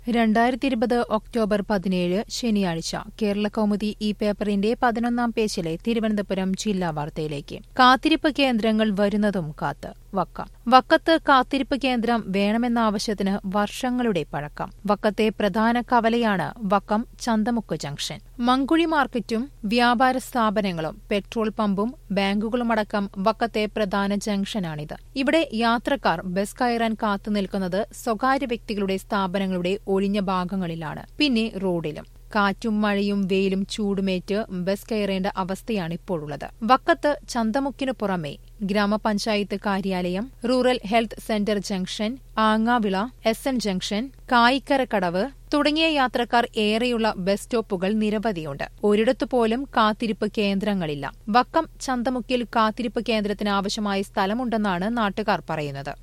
രണ്ടായിരത്തി ഇരുപത് ഒക്ടോബർ പതിനേഴ് ശനിയാഴ്ച കേരള കൗമുദി ഈ പേപ്പറിന്റെ പതിനൊന്നാം പേജിലെ തിരുവനന്തപുരം ജില്ലാ വാർത്തയിലേക്ക് കാത്തിരിപ്പ് കേന്ദ്രങ്ങൾ വരുന്നതും കാത്ത് വക്കം വക്കത്ത് കാത്തിരിപ്പ് കേന്ദ്രം വേണമെന്ന ആവശ്യത്തിന് വർഷങ്ങളുടെ പഴക്കം വക്കത്തെ പ്രധാന കവലയാണ് വക്കം ചന്തമുക്ക് ജംഗ്ഷൻ മങ്കുഴി മാർക്കറ്റും വ്യാപാര സ്ഥാപനങ്ങളും പെട്രോൾ പമ്പും ബാങ്കുകളുമടക്കം വക്കത്തെ പ്രധാന ജംഗ്ഷനാണിത് ഇവിടെ യാത്രക്കാർ ബസ് കയറാൻ കാത്തുനിൽക്കുന്നത് സ്വകാര്യ വ്യക്തികളുടെ സ്ഥാപനങ്ങളുടെ ഒഴിഞ്ഞ ഭാഗങ്ങളിലാണ് പിന്നെ റോഡിലും കാറ്റും മഴയും വെയിലും ചൂടുമേറ്റ് ബസ് കയറേണ്ട അവസ്ഥയാണിപ്പോഴുള്ളത് വക്കത്ത് ചന്തമുക്കിനു പുറമെ ഗ്രാമപഞ്ചായത്ത് കാര്യാലയം rural health centre junction Aangavila S N junction Kayikkarakkadavu തുടങ്ങിയ യാത്രക്കാർ ഏറെയുള്ള ബസ് സ്റ്റോപ്പുകൾ നിരവധിയുണ്ട് ഒരിടത്തു പോലും കാത്തിരിപ്പ് കേന്ദ്രങ്ങളില്ല വക്കം ചന്തമുക്കിൽ കാത്തിരിപ്പ് കേന്ദ്രത്തിന് ആവശ്യമായ സ്ഥലമുണ്ടെന്നാണ് നാട്ടുകാർ പറയുന്നത്